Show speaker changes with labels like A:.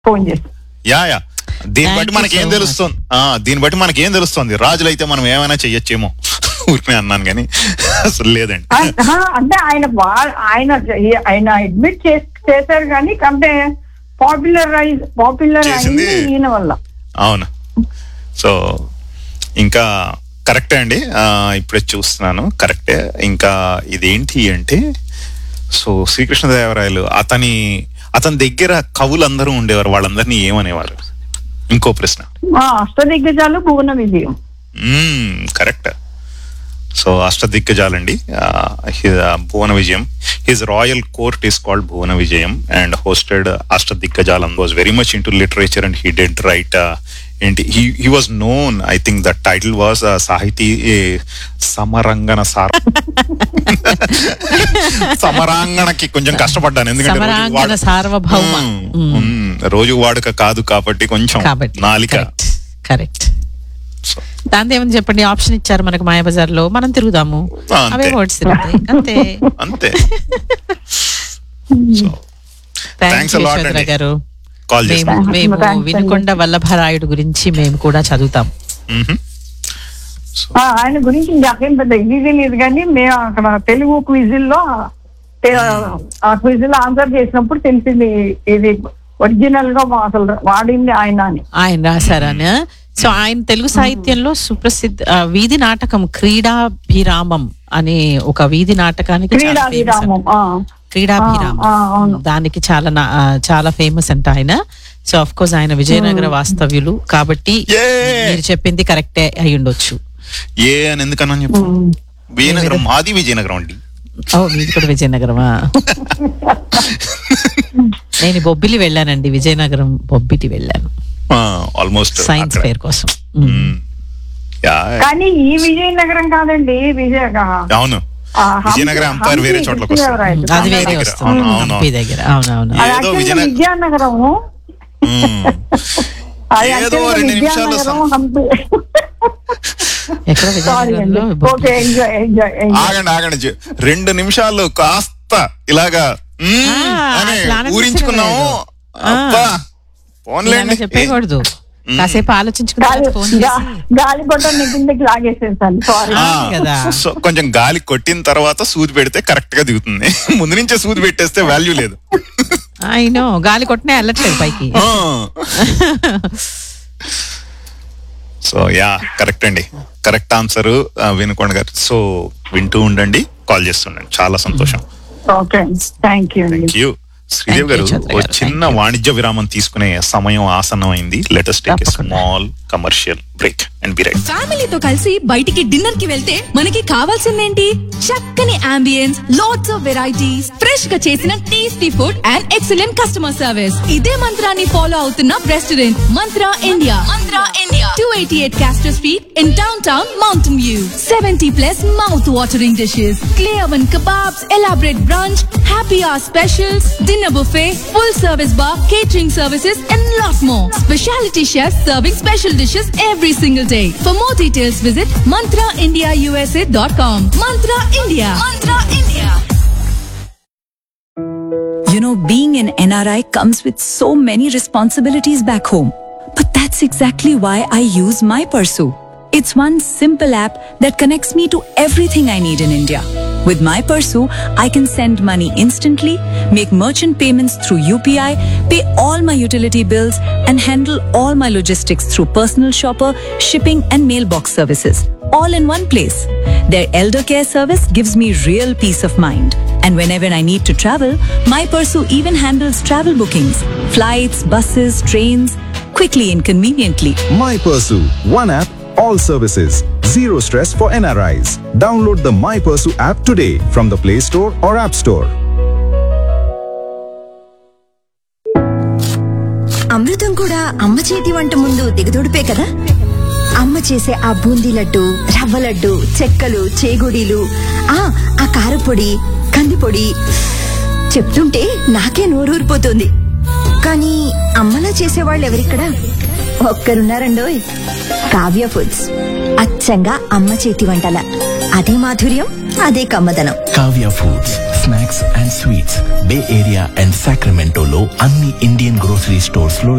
A: Phone చేసి
B: yeah yeah దీన్ని
C: Thank
B: బట్టి
C: you
B: మనకి ఏం
C: so
B: తెలుస్తుంది ఆ, దీన్ని బట్టి మనకి ఏం తెలుస్తుంది రాజులైతే మనం ఏమైనా చెయ్యొచ్చేమో ఊరికే అన్నాను కానీ అసలు లేదండి
A: ఆ- ఆ, అంటే ఆయన వా- ఆయన ఆయన అడ్మిట్ చేశారు కానీ కంటే పాపులర్ పాపులర్
B: చేసింది-
A: అయింది ఈయన వల్ల
B: అవును సో ఇంకా కరెక్టే అండి ఆ, ఇప్పుడే చూస్తున్నాను కరెక్టే ఇంకా ఇదేంటి అంటే సో శ్రీకృష్ణదేవరాయలు అతని అతని దగ్గర కవులందరూ ఉండేవారు వాళ్ళందరినీ ఏమనేవారు ఇంకో ప్రశ్న
A: ఆ, అష్టదిగ్గజాలు భువన విజయం
B: కరెక్ట్ సో అష్టదిగ్గజాలండి Bhuvana Vijayam his royal court is called Bhuvana Vijayam and hosted అష్టదిగ్గజాలం was very much into literature and he did write ఏంటి he was known I think the title was Sahiti Samarangana sir సమరాంగణకి కొంచెం కష్టపడ్డాను ఎందుకంటే రోజు
C: సమరాంగణ
B: వాడు-
C: సార్వభౌమ.
B: మ్మ్. మ్మ్. రోజు వాడుక కాదు కాబట్టి కొంచెం
C: కాబట్టి
B: నాలిక
C: కరెక్ట్ కరెక్ట్
B: సో
C: దాంతో ఏమని చెప్పండి ఆప్షన్ ఇచ్చారు మనకు మాయాబజార్ లో మనం తిరుగుదాము
B: ఆ, అంతే.
C: అవే వర్డ్స్ తిరుగుతాయి అంతే
B: అంతే so
C: thanks
B: Thanks a lot అండి.
C: గారు
B: కాల్
C: మేము
B: చేస్తాను
C: మేము
A: Thanks అండి.
C: వినుకొండ వల్లభరాయుడు గురించి మేము కూడా చదువుతాం
B: మ్మ్.
A: ఆ, ఆయన గురించి నాకేం పెద్ద ఇది తెలియదు కానీ మేము అక్కడ తెలుగు క్విజిల్లో ఆ క్విజిల్ ఆన్సర్ చేసినప్పుడు తెలిసింది ఇది ఒరిజినల్ గా అసలు వాడింది ఆయన అని
C: ఆయన రాశారని సో ఆయన తెలుగు సాహిత్యంలో సుప్రసిద్ధ ఆ, వీధి నాటకం క్రీడాభిరామం అనే ఒక వీధి నాటకానికి చాలా
A: క్రీడా
C: famous
A: విరామం ఆ.
C: క్రీడాభిరామం
A: ఆ, అవును.
C: దానికి చాలా నా- ఆ, చాలా ఫేమస్ అంట ఆయన సో అఫ్ కోర్స్ ఆయన విజయనగర వాస్తవ్యులు కాబట్టి
B: Yay!
C: మీరు చెప్పింది కరెక్టే అయి ఉండొచ్చు
B: ఏ అని ఎందుకన్నా చెప్పు విజయనగరం మాది విజయనగరం అండి
C: ఓ మీది కూడా విజయనగరమా నేను బొబ్బిలి వెళ్ళానండి విజయనగరం బొబ్బిటి వెళ్ళాను
B: ఆల్మోస్ట్
C: సైన్స్ ఫేర్ కోసం
A: కానీ ఈ విజయనగరం కాదండి విజయ
B: అవును
A: ఆ, హంపి-
B: విజయనగరం అంపైర్ వేరే
A: హంపి
B: చోట్లకి వస్తుంది.
A: కృష్ణదేవరాయలు.
C: అది వేరే
B: దగ్గర.
C: వస్తుంది
B: అవును, అవును.
C: హంపి దగ్గర అవునవును
A: అది
B: ఏదో
A: actually
B: విజయనగరం-
A: విద్యానగరము
B: మ్మ్.
A: అది
B: ఏదో
A: actually
B: రెండు నిమిషాల్లో
A: విద్యానగరం హంపి
C: ఎక్కడ
A: సారీ అండి
C: విజయనగరంలో
A: okay
C: Bobbili.
A: Enjoy enjoy enjoy
B: ఆగండి ఆగండి జీ. రెండు నిమిషాలు కాస్త ఇలాగా మ్మ్
C: ఆ,
B: అని
C: అట్లా అనిపించడం
B: ఊరించుకున్నాము
C: లేదు. ఆ.
B: అబ్బా
C: ఇలా
B: పోన్లేండి
C: చెప్పేయకూడదు కాసేపు ఆలోచించుకున్న
A: గాలి
C: తర్వాత ఫోన్ చేసి
A: గా- గాలి కొట్ట నీ కిందకి లాగేసేసాను సారీ
B: ఆ,
C: కదా.
B: సో కొంచెం గాలి కొట్టిన తర్వాత సూది పెడితే కరెక్ట్ గా దిగుతుంది ముందు నుంచే సూది పెట్టేస్తే వాల్యూ లేదు
C: అయినో గాలి కొట్టినా వెళ్ళట్లేదు పైకి
B: సో యా కరెక్ట్ అండి కరెక్ట్ ఆన్సర్ వినుకోండి గారు సో వింటూ ఉండండి కాల్ చేస్తుండండి చాలా సంతోషం
A: ఓకే థ్యాంక్ యూ అండి
B: thank you Sridev
C: Thank you,
B: గారు
C: చంద్ర
B: ఓ
C: గారు.
B: చిన్న
C: Thank you.
B: వాణిజ్య విరామం తీసుకునే సమయం ఆసన్నమైంది లెటెస్ట్ టేక్
C: తప్పకుండా.
B: Small commercial break and be right
D: ఫ్యామిలీతో కలిసి బయటికి డిన్నర్ కి వెళ్తే మనకి కావాల్సిందేంటి చక్కని ambience lots of varieties fresh గా చేసిన tasty food and excellent customer service ఇదే మంత్రాన్ని ఫాలో అవుతున్న restaurant Mantra India Mantra India two eighty eight Castro Street in downtown Mountain View seventy plus mouth watering dishes clear one kebabs, elaborate brunch, happy hour specials, dinner buffet, full service bar, catering services, and lots more. Specialty chefs serving special dishes every single day. For more details, visit mantraindiausa.com. Mantra India. Mantra India.
E: You know, being an NRI comes with so many responsibilities back home. But that's exactly why I use My Pursue. It's one simple app that connects me to everything I need in India. With My Pursue, I can send money instantly, make merchant payments through UPI, pay all my utility bills, and handle all my logistics through personal shopper, shipping, and mailbox services. All in one place. Their elder care service gives me real peace of mind. And whenever I need to travel, My Pursue even handles travel bookings, flights, buses, trains, quickly and conveniently.
F: My Pursue, one app, all services. Zero stress for NRIs. Download the My Pursue app today from the Play Store or App Store.
G: అమృతం కూడా అమ్మ చేతి వంట ముందు దిగదొడిపే కదా అమ్మ చేసే ఆ బూందీ లడ్డు రవ్వ లడ్డు చెక్కలు చేగుడీలు ఆ ఆ కారపొడి కందిపొడి చెప్తుంటే నాకే నోరూరిపోతుంది కానీ అమ్మలా చేసేవాళ్ళు ఎవరిక్కడ ఒక్కరున్నారండోయ్ కావ్య ఫుడ్స్ అచ్చంగా అమ్మ చేతి వంటల అదే మాధుర్యం అదే కమ్మదనం
H: Kavya Foods. Snacks and sweets Bay Area and సాక్రమెంటోలో అన్ని ఇండియన్ గ్రోసరీ స్టోర్స్ లో